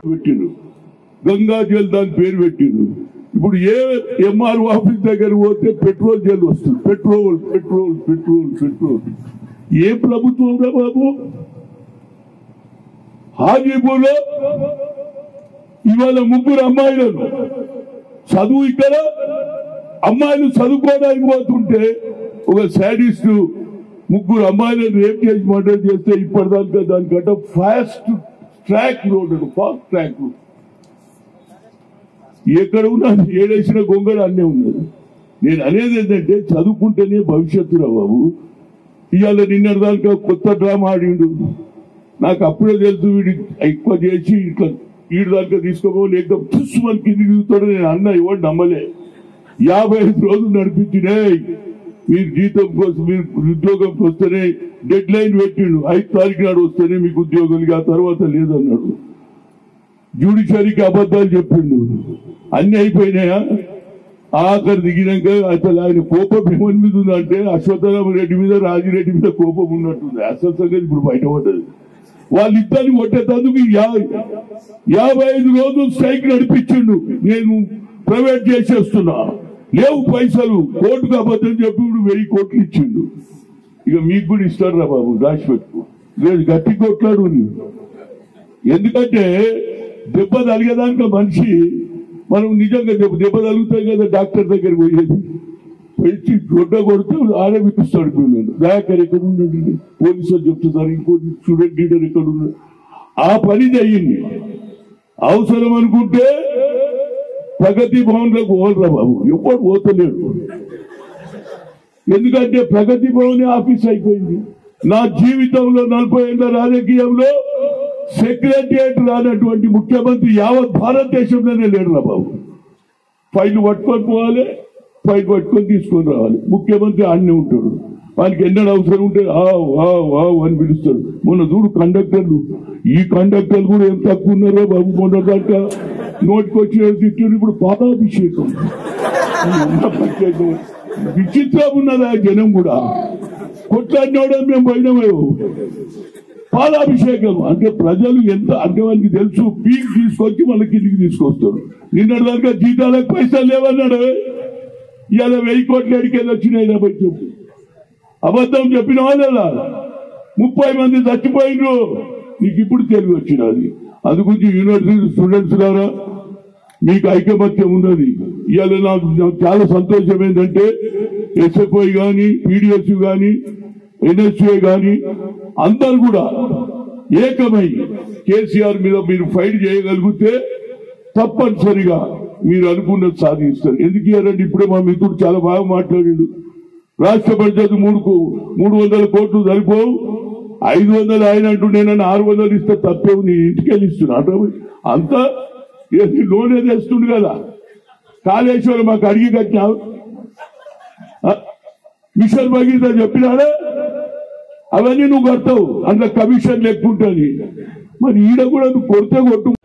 పెట్టిండ్రు గంగా జల్ దాని పేరు పెట్టిండ్రు ఇప్పుడు ఏ ఎంఆర్ ఆఫీస్ దగ్గర పోతే పెట్రోల్ జల్ వస్తుంది పెట్రోల్ పెట్రోల్ పెట్రోల్ పెట్రోల్ ఏ ప్రభుత్వం రా బాబు హాజీపూర్లో ఇవాళ ముగ్గురు అమ్మాయిలను చదువు ఇక్కడ అమ్మాయిలు చదువుకోవడానికి పోతుంటే ఒక శాడిస్ట్ ముగ్గురు అమ్మాయిలను రేప్ చేసి మర్డర్ చేస్తే ఇప్పటిదాకా దానికంటే fast track road fast track ఎక్కడ ఉన్నా ఏడేసిన గొంగడ అన్నే ఉన్నది నేను అనేది ఏంటంటే చదువుకుంటేనే భవిష్యత్తు రా బాబు ఇవాళ నిన్నటి దాకా కొత్త డ్రామా ఆడిండు నాకు అప్పుడే తెలుసు వీడి ఎక్కువ చేసి ఇట్లా వీడి దాకా తీసుకోపోవాలి ఏకదం తుస్సు మన కిందికి దిగుతాడు నేను అన్న ఇవ్వండి నమ్మలే యాభై ఐదు రోజులు నడిపించినే మీరు జీతం కోసం మీరు ఉద్యోగంకి వస్తేనే డెడ్ లైన్ పెట్టిండు ఐదు తారీఖు నాడు వస్తేనే మీకు ఉద్యోగాలు ఆ తర్వాత లేదన్నాడు జ్యుడిషియరీకి అబద్ధాలు చెప్పిండు అన్ని అయిపోయినాయా ఆఖరి దిగినాక అసలు ఆయన కోపం ఎవరి మీద ఉందంటే అశ్వత్థరామ రెడ్డి మీద రాజిరెడ్డి మీద కోపం ఉన్నట్టుంది అసలు సంగతి ఇప్పుడు బయటపడ్డది వాళ్ళిద్దరిని కొట్టేందుకు యా- యాభై ఐదు రోజులు స్ట్రైక్ నడిపించిండు నేను ప్రైవేట్ చేసేస్తున్నా లేవు పైసలు కోర్టుకు అబద్ధం చెప్పి ఇప్పుడు వెయ్యి కోట్లు ఇచ్చిండు ఇక మీకు కూడా ఇస్తాడు రా బాబు రాసి పెట్టుకో లేదు గట్టి కొట్లాడు నీవు. ఎందుకంటే దెబ్బ తలిగేదానికి మనిషి మనం నిజంగా దెబ్బ దెబ్బ తగులుతాయి కదా డాక్టర్ దగ్గర పోయేది వచ్చి గొడ్డ కొడితే ఆడే విప్పిస్తాడు పిల్లలు దయాకర్ ఎక్కడ ఉన్నాడు పోలీసు వాళ్ళు చెప్తున్నారు ఇంకోటి స్టూడెంట్ లీడర్ ఎక్కడ ఉన్నాడు ఆ పని చెయ్యింది అవసరం అనుకుంటే ప్రగతి భవన్లోకి పోలరా బాబు ఎప్పుడు పోతలేడు ఎందుకంటే ప్రగతి భవన్ ఆఫీస్ అయిపోయింది నా జీవితంలో నలభై ఏళ్ళ రాజకీయంలో సెక్రటరియట్ రానటువంటి ముఖ్యమంత్రి యావత్ భారతదేశంలోనే లేడు రా బాబు ఫైల్ పట్టుకొని పోవాలి ఫైల్ పట్టుకొని తీసుకొని రావాలి ముఖ్యమంత్రి ఆడనే ఉంటాడు వానికి ఎన్నడూ అవసరం ఉంటే ఆవ్ ఆవ్ ఆవ్ అని పిలుస్తాడు మొన్న చూడు కండక్టర్లు ఈ కండక్టర్లు కూడా ఎంత తక్కువ ఉన్నారో బాబు మొన్న దాకా నోటికి వచ్చిన తిట్టారు ఇప్పుడు పాదాభిషేకం ఈ ఉన్న ప్రత్యేకం విచిత్రం ఉన్నదా జనం కూడా కొట్లాడినోడే మేము పోయినామేమో పాలాభిషేకం అంటే ప్రజలు ఎంత అంటే వాళ్ళకి తెలుసు పీక్ తీసుకొచ్చి మన కిందికి తీసుకొస్తారు నిన్నటి దాకా జీతాలకు పైసలు లేవన్నాడు ఇవాళ వెయ్యి కోట్ల ఎడికెళ్ళి వచ్చినాయి డెబ్బై చెప్పు అబద్ధం చెప్పిన వాళ్ళ ముప్పై మంది చచ్చిపోయినరు నీకు ఇప్పుడు తెలివి వచ్చినది అది గురించి యూనివర్సిటీ స్టూడెంట్స్ ద్వారా మీకు ఐకమత్యం ఉన్నది ఇవాళ నాకు నాకు చాలా సంతోషం ఏంటంటే ఎస్ఎఫ్ఐ కానీ పీడిఎస్ కానీ ఎన్ఎస్ఏ కానీ అందరు కూడా ఏకమై కేసీఆర్ మీద మీరు ఫైట్ చేయగలిగితే తప్పనిసరిగా మీరు అనుకున్నది సాధిస్తారు ఎందుకు ఇయ్యారండి ఇప్పుడే మా మిత్రుడు చాలా బాగా మాట్లాడిండు రాష్ట్ర బడ్జెట్ మూడు కో- మూడు వందల కోట్లు సరిపోవు ఐదు వందలు ఆయన అంటూ నేను ఆరు వందలు ఇస్తే తప్పేవు నీ ఇంటికి వెళ్ళి ఇస్తున్నా అంటే అంతా ఏది లోన్ ఏది వేస్తుండు కదా కాళేశ్వరం మాకు అడిగి కట్టినావు ఆ? మిషన్ భగీరథ చెప్పినాడే అవన్నీ నువ్వు కడతావు అందులో కమిషన్ లెక్కుంటుంది మరి ఈడ కూడా నువ్వు కొడితే కొట్టు